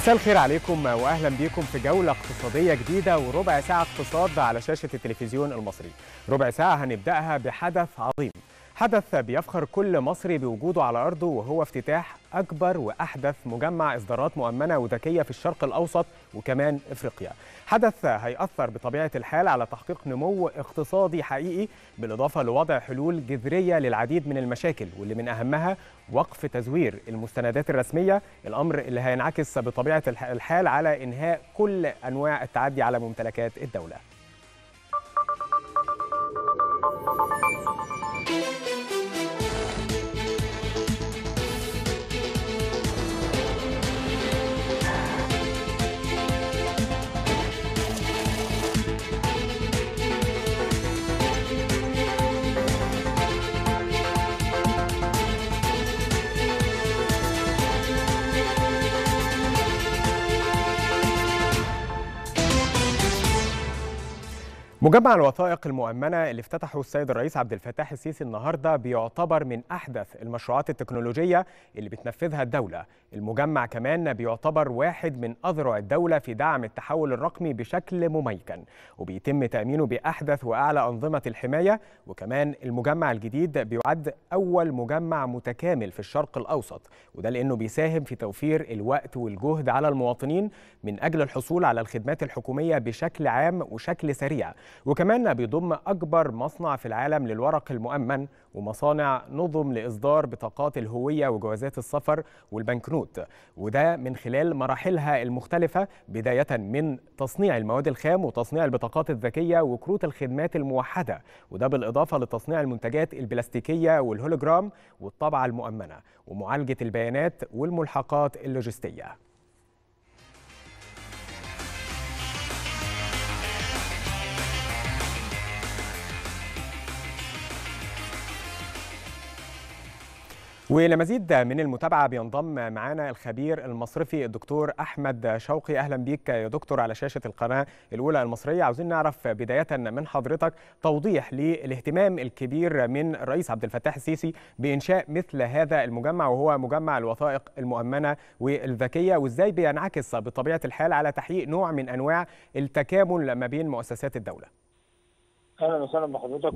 مساء الخير عليكم واهلا بيكم في جوله اقتصاديه جديده وربع ساعه اقتصاد على شاشه التلفزيون المصري. ربع ساعه هنبداها بحدث عظيم. حدث بيفخر كل مصري بوجوده على ارضه وهو افتتاح اكبر واحدث مجمع اصدارات مؤمنه وذكيه في الشرق الاوسط وكمان افريقيا. حدث هيأثر بطبيعه الحال على تحقيق نمو اقتصادي حقيقي بالاضافه لوضع حلول جذريه للعديد من المشاكل واللي من اهمها وقف تزوير المستندات الرسميه، الامر اللي هينعكس بطبيعه الحال على انهاء كل انواع التعدي على ممتلكات الدوله. مجمع الوثائق المؤمنة اللي افتتحه السيد الرئيس عبد الفتاح السيسي النهارده بيعتبر من أحدث المشروعات التكنولوجية اللي بتنفذها الدولة. المجمع كمان بيعتبر واحد من أذرع الدولة في دعم التحول الرقمي بشكل مميكن وبيتم تأمينه بأحدث وأعلى أنظمة الحماية وكمان المجمع الجديد بيعد أول مجمع متكامل في الشرق الأوسط وده لأنه بيساهم في توفير الوقت والجهد على المواطنين من أجل الحصول على الخدمات الحكومية بشكل عام وشكل سريع وكمان بيضم أكبر مصنع في العالم للورق المؤمن ومصانع نظم لإصدار بطاقات الهوية وجوازات السفر والبنكنوت وده من خلال مراحلها المختلفة بداية من تصنيع المواد الخام وتصنيع البطاقات الذكية وكروت الخدمات الموحدة وده بالإضافة لتصنيع المنتجات البلاستيكية والهولوجرام والطبعة المؤمنة ومعالجة البيانات والملحقات اللوجستية ولمزيد من المتابعة بينضم معنا الخبير المصرفي الدكتور أحمد شوقي أهلا بيك يا دكتور على شاشة القناة الأولى المصرية عاوزين نعرف بداية من حضرتك توضيح للاهتمام الكبير من الرئيس عبد الفتاح السيسي بإنشاء مثل هذا المجمع وهو مجمع الوثائق المؤمنة والذكية وإزاي بينعكس بطبيعة الحال على تحقيق نوع من أنواع التكامل ما بين مؤسسات الدولة أهلا وسهلا بحضرتك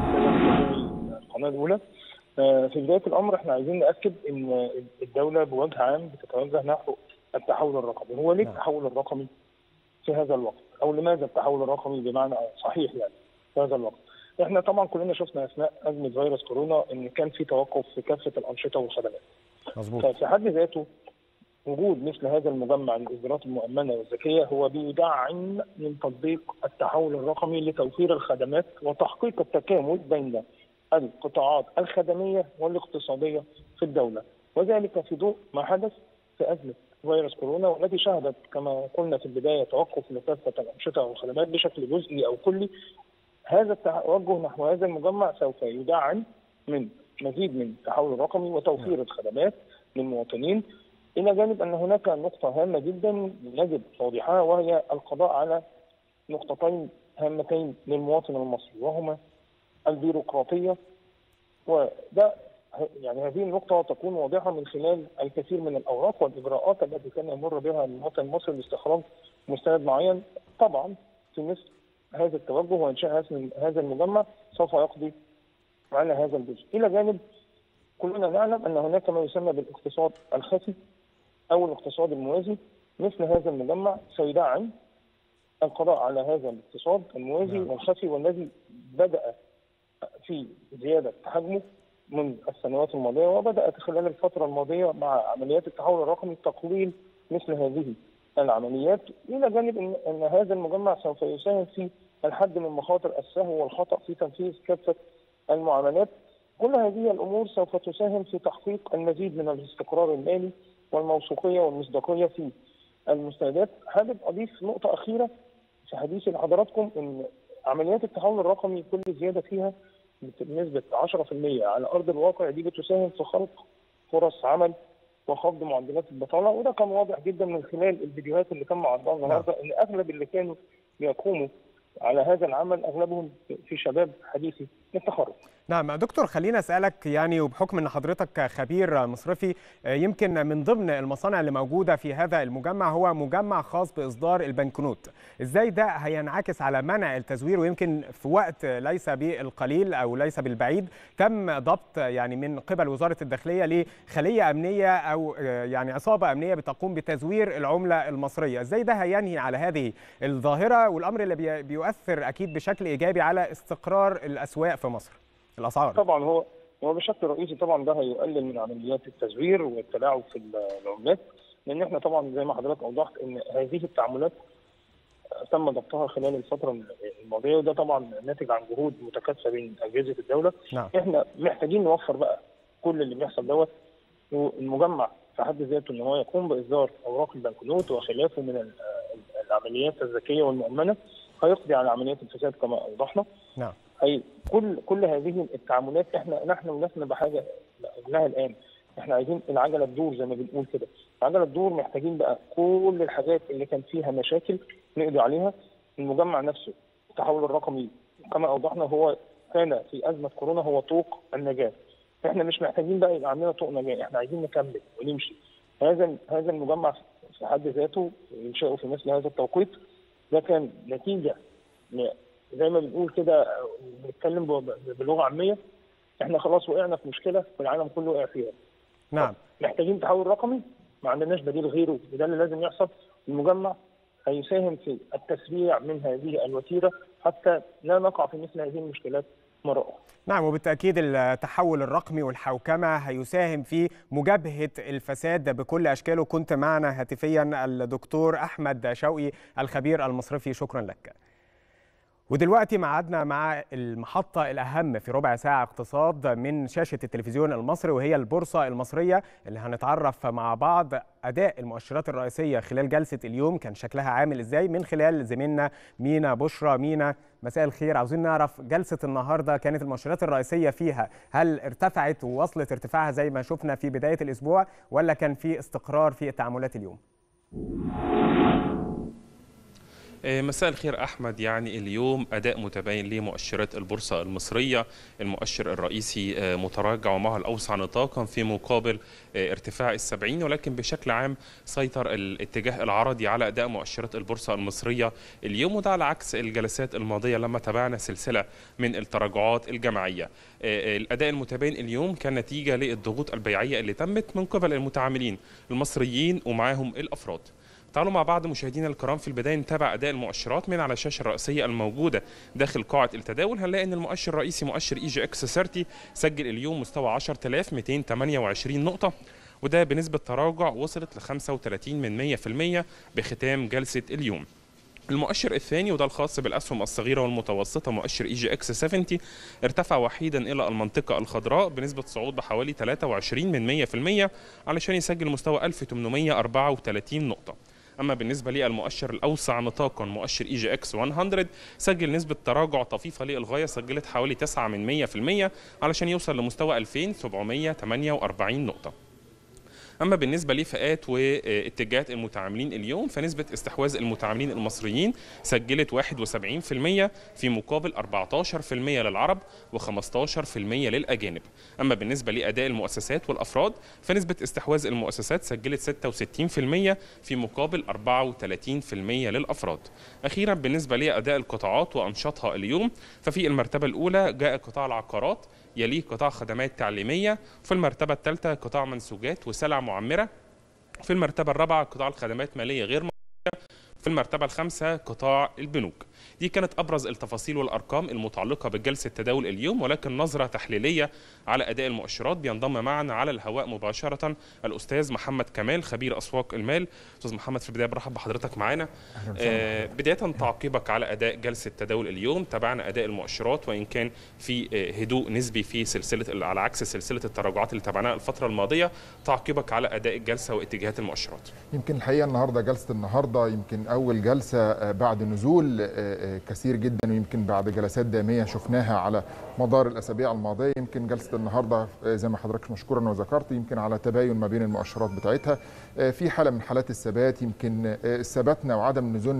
والقناة الأولى في بدايه الامر احنا عايزين ناكد ان الدوله بوجه عام بتتوجه نحو التحول الرقمي، هو ليه التحول الرقمي في هذا الوقت؟ او لماذا التحول الرقمي بمعنى صحيح يعني في هذا الوقت؟ احنا طبعا كلنا شفنا اثناء ازمه فيروس كورونا ان كان في توقف في كافه الانشطه والخدمات. مظبوط ففي حد ذاته وجود مثل هذا المجمع للاصدارات المؤمنه والذكيه هو بيدعم من تطبيق التحول الرقمي لتوفير الخدمات وتحقيق التكامل بين القطاعات الخدميه والاقتصاديه في الدوله وذلك في ضوء ما حدث في ازمه فيروس كورونا والتي شهدت كما قلنا في البدايه توقف لكافه الانشطه والخدمات بشكل جزئي او كلي هذا التوجه نحو هذا المجمع سوف يدعم من مزيد من التحول الرقمي وتوفير الخدمات للمواطنين الى جانب ان هناك نقطه هامه جدا يجب توضيحها وهي القضاء على نقطتين هامتين للمواطن المصري وهما البيروقراطيه وده يعني هذه النقطه تكون واضحه من خلال الكثير من الاوراق والاجراءات التي كان يمر بها المواطن المصري لاستخراج مستند معين طبعا في مثل هذا التوجه وانشاء هذا المجمع سوف يقضي على هذا الجزء الى جانب كلنا نعلم ان هناك ما يسمى بالاقتصاد الخفي او الاقتصاد الموازي مثل هذا المجمع سيدعم القضاء على هذا الاقتصاد الموازي والخفي والذي بدا في زياده حجمه منذ السنوات الماضيه وبدات خلال الفتره الماضيه مع عمليات التحول الرقمي تقليل مثل هذه العمليات الى جانب ان, إن هذا المجمع سوف يساهم في الحد من مخاطر السهو والخطا في تنفيذ كافه المعاملات كل هذه الامور سوف تساهم في تحقيق المزيد من الاستقرار المالي والموثوقيه والمصداقيه في المستندات حابب اضيف نقطه اخيره في حديثي لحضراتكم ان عمليات التحول الرقمي كل زياده فيها بنسبه 10% على ارض الواقع دي بتساهم في خلق فرص عمل وخفض معدلات البطاله وده كان واضح جدا من خلال الفيديوهات اللي تم عرضها النهارده ان اغلب اللي كانوا بيقوموا على هذا العمل اغلبهم في شباب حديثي للتخرج. نعم دكتور خلينا اسالك يعني وبحكم ان حضرتك خبير مصرفي يمكن من ضمن المصانع اللي موجوده في هذا المجمع هو مجمع خاص باصدار البنكنوت ازاي ده هينعكس على منع التزوير ويمكن في وقت ليس بالقليل او ليس بالبعيد تم ضبط يعني من قبل وزاره الداخليه لخليه امنيه او يعني عصابه امنيه بتقوم بتزوير العمله المصريه ازاي ده هينهي على هذه الظاهره والامر اللي بيؤثر اكيد بشكل ايجابي على استقرار الاسواق في مصر الاسعار طبعا هو هو بشكل رئيسي طبعا ده هيقلل من عمليات التزوير والتلاعب في العملات لان احنا طبعا زي ما حضرتك اوضحت ان هذه التعاملات تم ضبطها خلال الفتره الماضيه وده طبعا ناتج عن جهود متكاتفه بين اجهزه الدوله نعم. احنا محتاجين نوفر بقى كل اللي بيحصل دوت والمجمع في حد ذاته ان هو يقوم باصدار اوراق البنكنوت وخلافه من العمليات الذكيه والمؤمنه هيقضي على عمليات الفساد كما اوضحنا نعم اي كل كل هذه التعاملات احنا نحن لسنا بحاجه لها الان احنا عايزين العجله تدور زي ما بنقول كده العجله تدور محتاجين بقى كل الحاجات اللي كان فيها مشاكل نقضي عليها المجمع نفسه التحول الرقمي كما اوضحنا هو كان في ازمه كورونا هو طوق النجاه احنا مش محتاجين بقى يبقى عندنا طوق نجاه احنا عايزين نكمل ونمشي هذا هذا المجمع في حد ذاته انشاؤه في مثل هذا التوقيت ده كان نتيجه زي ما بنقول كده بنتكلم بلغه عاميه احنا خلاص وقعنا في مشكله والعالم كله وقع فيها. نعم محتاجين تحول رقمي ما عندناش بديل غيره وده اللي لازم يحصل المجمع هيساهم في التسريع من هذه الوتيره حتى لا نقع في مثل هذه المشكلات مره اخرى. نعم وبالتاكيد التحول الرقمي والحوكمه هيساهم في مجابهه الفساد بكل اشكاله كنت معنا هاتفيا الدكتور احمد شوقي الخبير المصرفي شكرا لك. ودلوقتي معادنا مع المحطة الأهم في ربع ساعة اقتصاد من شاشة التلفزيون المصري وهي البورصة المصرية اللي هنتعرف مع بعض أداء المؤشرات الرئيسية خلال جلسة اليوم كان شكلها عامل إزاي من خلال زميلنا مينا بشرى مينا مساء الخير عاوزين نعرف جلسة النهاردة كانت المؤشرات الرئيسية فيها هل ارتفعت ووصلت ارتفاعها زي ما شفنا في بداية الأسبوع ولا كان في استقرار في التعاملات اليوم؟ مساء الخير احمد يعني اليوم اداء متباين لمؤشرات البورصه المصريه المؤشر الرئيسي متراجع ومعه الاوسع نطاقا في مقابل ارتفاع السبعين ولكن بشكل عام سيطر الاتجاه العرضي على اداء مؤشرات البورصه المصريه اليوم وده على عكس الجلسات الماضيه لما تابعنا سلسله من التراجعات الجماعيه الاداء المتباين اليوم كان نتيجه للضغوط البيعيه اللي تمت من قبل المتعاملين المصريين ومعاهم الافراد تعالوا مع بعض مشاهدينا الكرام في البدايه نتابع اداء المؤشرات من على الشاشه الرئيسيه الموجوده داخل قاعه التداول هنلاقي ان المؤشر الرئيسي مؤشر اي جي اكس 30 سجل اليوم مستوى 10228 نقطه وده بنسبه تراجع وصلت ل 35 من 100% بختام جلسه اليوم المؤشر الثاني وده الخاص بالاسهم الصغيره والمتوسطه مؤشر اي جي اكس 70 ارتفع وحيدا الى المنطقه الخضراء بنسبه صعود بحوالي 23 من 100% علشان يسجل مستوى 1834 نقطه اما بالنسبه للمؤشر الاوسع نطاقا مؤشر اي جي اكس 100 سجل نسبه تراجع طفيفه للغايه سجلت حوالي 9 من 100% علشان يوصل لمستوى 2748 نقطه اما بالنسبه لفئات واتجاهات المتعاملين اليوم فنسبه استحواذ المتعاملين المصريين سجلت 71% في مقابل 14% للعرب و15% للاجانب اما بالنسبه لاداء المؤسسات والافراد فنسبه استحواذ المؤسسات سجلت 66% في مقابل 34% للافراد اخيرا بالنسبه لاداء القطاعات وانشطها اليوم ففي المرتبه الاولى جاء قطاع العقارات يليه قطاع خدمات تعليميه في المرتبه الثالثه قطاع منسوجات وسلع معمره في المرتبه الرابعه قطاع الخدمات ماليه غير في المرتبه الخامسه قطاع البنوك دي كانت ابرز التفاصيل والارقام المتعلقه بجلسه تداول اليوم ولكن نظره تحليليه على اداء المؤشرات بينضم معنا على الهواء مباشره الاستاذ محمد كمال خبير اسواق المال استاذ محمد في البدايه برحب بحضرتك معانا آه بدايه تعقيبك على اداء جلسه تداول اليوم تابعنا اداء المؤشرات وان كان في هدوء نسبي في سلسله على عكس سلسله التراجعات اللي تابعناها الفتره الماضيه تعقيبك على اداء الجلسه واتجاهات المؤشرات يمكن الحقيقه النهارده جلسه النهارده يمكن اول جلسه بعد نزول كثير جدا ويمكن بعد جلسات داميه شفناها على مدار الاسابيع الماضيه يمكن جلسه النهارده زي ما حضرتك مشكورا وذكرت يمكن على تباين ما بين المؤشرات بتاعتها في حاله من حالات الثبات يمكن ثباتنا وعدم نزولنا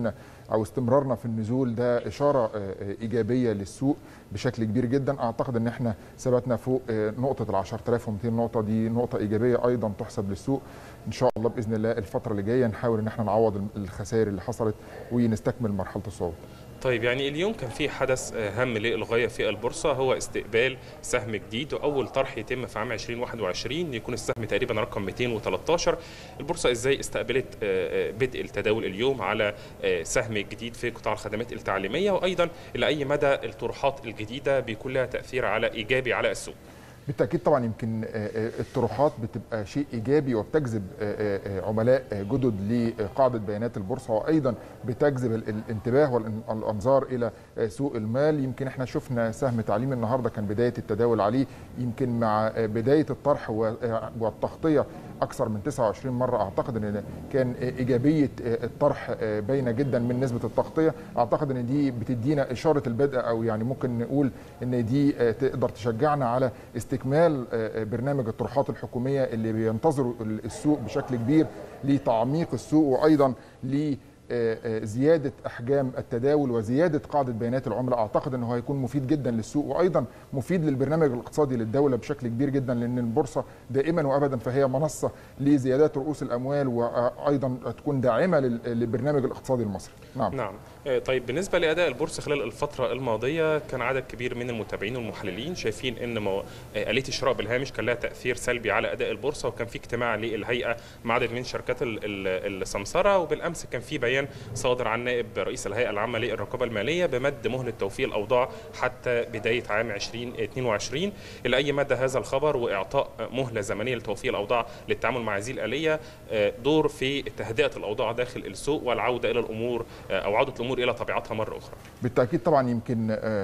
او استمرارنا في النزول ده اشاره ايجابيه للسوق بشكل كبير جدا اعتقد ان احنا ثبتنا فوق نقطه ال 10200 نقطه دي نقطه ايجابيه ايضا تحسب للسوق ان شاء الله باذن الله الفتره اللي جايه نحاول ان احنا نعوض الخسائر اللي حصلت ونستكمل مرحله الصعود طيب يعني اليوم كان في حدث هام للغايه في البورصه هو استقبال سهم جديد واول طرح يتم في عام 2021 يكون السهم تقريبا رقم 213 البورصه ازاي استقبلت بدء التداول اليوم على سهم جديد في قطاع الخدمات التعليميه وايضا الى اي مدى الطروحات الجديده بيكون لها تاثير على ايجابي على السوق بالتاكيد طبعا يمكن الطروحات بتبقى شيء ايجابي وبتجذب عملاء جدد لقاعده بيانات البورصه وايضا بتجذب الانتباه والانظار الى سوق المال يمكن احنا شفنا سهم تعليم النهارده كان بدايه التداول عليه يمكن مع بدايه الطرح والتغطيه اكثر من 29 مره اعتقد ان كان ايجابيه الطرح باينه جدا من نسبه التغطيه اعتقد ان دي بتدينا اشاره البدء او يعني ممكن نقول ان دي تقدر تشجعنا على استكمال برنامج الطروحات الحكوميه اللي بينتظروا السوق بشكل كبير لتعميق السوق وايضا ل زياده احجام التداول وزياده قاعده بيانات العمله اعتقد انه هيكون مفيد جدا للسوق وايضا مفيد للبرنامج الاقتصادي للدوله بشكل كبير جدا لان البورصه دائما وابدا فهي منصه لزيادات رؤوس الاموال وايضا تكون داعمه للبرنامج الاقتصادي المصري نعم نعم طيب بالنسبه لاداء البورصه خلال الفتره الماضيه كان عدد كبير من المتابعين والمحللين شايفين ان مو... اليه الشراء بالهامش كان لها تاثير سلبي على اداء البورصه وكان في اجتماع للهيئه مع عدد من شركات السمسره وبالامس كان في بيان صادر عن نائب رئيس الهيئه العامه للرقابه الماليه بمد مهله توفير الاوضاع حتى بدايه عام 2022 الى اي مدى هذا الخبر واعطاء مهله زمنيه لتوفير الاوضاع للتعامل مع هذه الاليه دور في تهدئه الاوضاع داخل السوق والعوده الى الامور او عوده الامور الى طبيعتها مره اخرى. بالتاكيد طبعا يمكن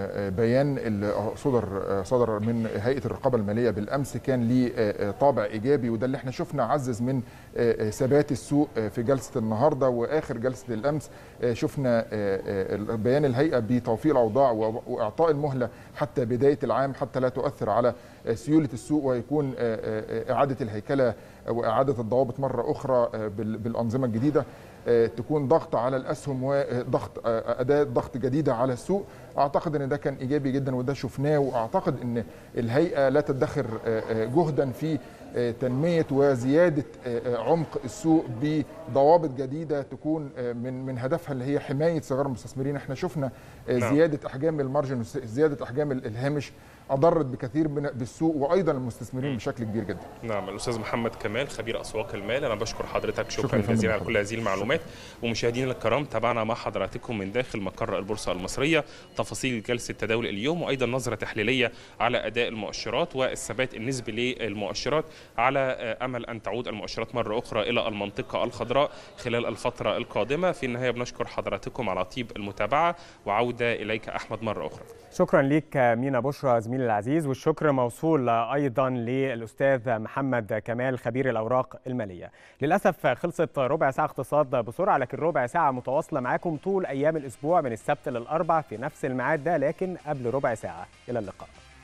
بيان اللي صدر صدر من هيئه الرقابه الماليه بالامس كان ليه طابع ايجابي وده اللي احنا شفنا عزز من ثبات السوق في جلسه النهارده واخر جلسه الامس شفنا بيان الهيئه بتوفير الاوضاع واعطاء المهله حتى بدايه العام حتى لا تؤثر على سيوله السوق ويكون اعاده الهيكله واعاده الضوابط مره اخرى بالانظمه الجديده تكون ضغط على الاسهم وضغط اداه ضغط جديده على السوق اعتقد ان ده كان ايجابي جدا وده شفناه واعتقد ان الهيئه لا تدخر جهدا في تنميه وزياده عمق السوق بضوابط جديده تكون من من هدفها اللي هي حمايه صغار المستثمرين احنا شفنا زياده احجام المارجن وزياده احجام الهامش اضرت بكثير من بالسوق وايضا المستثمرين بشكل كبير جدا. نعم الاستاذ محمد كمال خبير اسواق المال انا بشكر حضرتك شكرا, شكرا جزيلا على كل هذه المعلومات ومشاهدينا الكرام تابعنا مع حضراتكم من داخل مقر البورصه المصريه تفاصيل جلسه التداول اليوم وايضا نظره تحليليه على اداء المؤشرات والثبات النسبي للمؤشرات على امل ان تعود المؤشرات مره اخرى الى المنطقه الخضراء خلال الفتره القادمه في النهايه بنشكر حضراتكم على طيب المتابعه وعوده اليك احمد مره اخرى. شكرا ليك مينا بشرى زميلي العزيز والشكر موصول ايضا للاستاذ محمد كمال خبير الاوراق الماليه للاسف خلصت ربع ساعه اقتصاد بسرعه لكن ربع ساعه متواصله معاكم طول ايام الاسبوع من السبت للاربع في نفس الميعاد ده لكن قبل ربع ساعه الى اللقاء